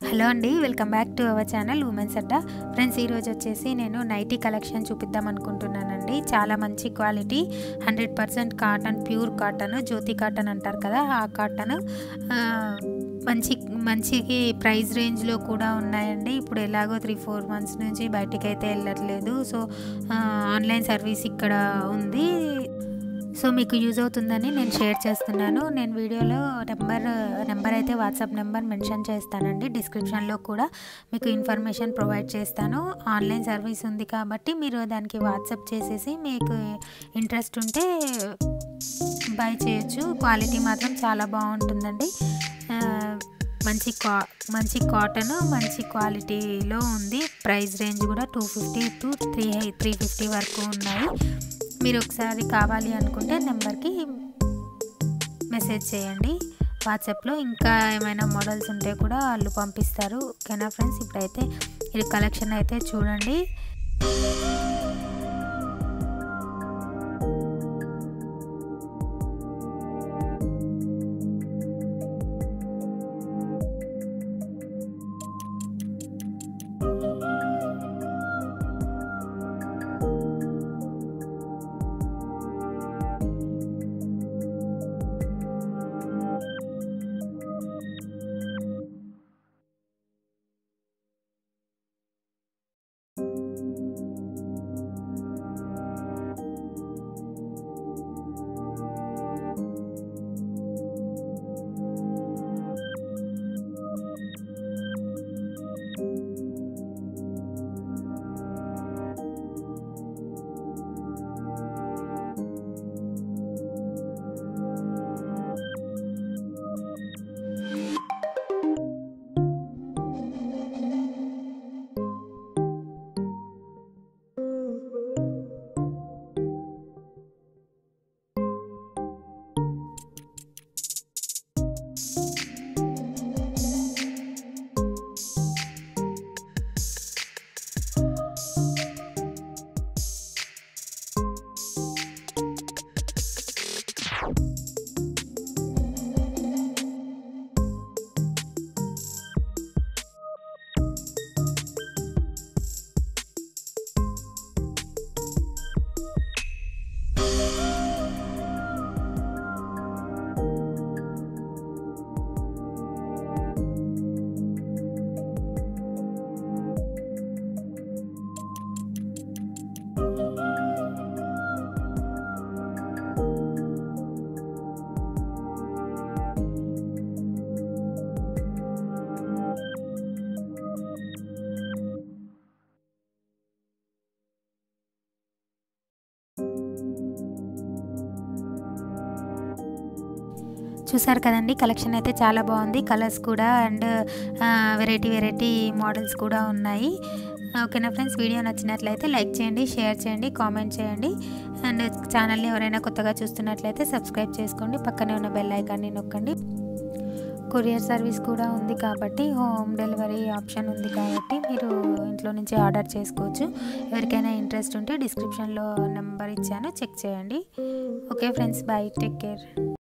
hello అండి welcome back to our channel women's Adda friends ఈరోజు వచ్చేసి నేను నైటీ కలెక్షన్ చూపిద్దాం అనుకుంటున్నానండి చాలా మంచి quality hundred percent cotton pure cotton Jyothi cotton అంటారు కదా ఆ కాటన్ మంచి మంచి ప్రైస్ రేంజ్లో కూడా ఉన్నాయండి ఇప్పుడు ఎలాగో త్రీ ఫోర్ మంత్స్ నుంచి బయటికి అయితే వెళ్ళట్లేదు సో ఆన్లైన్ సర్వీస్ ఇక్కడ ఉంది సో మీకు యూజ్ అవుతుందని నేను షేర్ చేస్తున్నాను నేను వీడియోలో నెంబర్ నెంబర్ అయితే వాట్సాప్ నెంబర్ మెన్షన్ చేస్తానండి డిస్క్రిప్షన్లో కూడా మీకు ఇన్ఫర్మేషన్ ప్రొవైడ్ చేస్తాను ఆన్లైన్ సర్వీస్ ఉంది కాబట్టి మీరు దానికి వాట్సాప్ చేసేసి మీకు ఇంట్రెస్ట్ ఉంటే బై చేయొచ్చు క్వాలిటీ మాత్రం చాలా బాగుంటుందండి మంచి కా మంచి కాటన్ మంచి క్వాలిటీలో ఉంది ప్రైస్ రేంజ్ కూడా two fifty to three three fifty వరకు ఉన్నాయి మీరు ఒకసారి కావాలి అనుకుంటే నెంబర్కి మెసేజ్ చేయండి వాట్సాప్లో ఇంకా ఏమైనా మోడల్స్ ఉంటే కూడా వాళ్ళు పంపిస్తారు ఓకేనా ఫ్రెండ్స్ ఇప్పుడైతే ఇది కలెక్షన్ అయితే చూడండి చూసారు కదండి కలెక్షన్ అయితే చాలా బాగుంది కలర్స్ కూడా అండ్ వెరైటీ వెరైటీ మోడల్స్ కూడా ఉన్నాయి ఓకేనా ఫ్రెండ్స్ వీడియో నచ్చినట్లయితే లైక్ చేయండి షేర్ చేయండి కామెంట్ చేయండి అండ్ ఛానల్ని ఎవరైనా కొత్తగా చూస్తున్నట్లయితే సబ్స్క్రైబ్ చేసుకోండి పక్కనే ఉన్న బెల్ ఐకాన్ని నొక్కండి కొరియర్ సర్వీస్ కూడా ఉంది కాబట్టి హోమ్ డెలివరీ ఆప్షన్ ఉంది కాబట్టి మీరు ఇంట్లో నుంచి ఆర్డర్ చేసుకోవచ్చు ఎవరికైనా ఇంట్రెస్ట్ ఉంటే డిస్క్రిప్షన్లో నెంబర్ ఇచ్చాను చెక్ చేయండి okay friends bye take care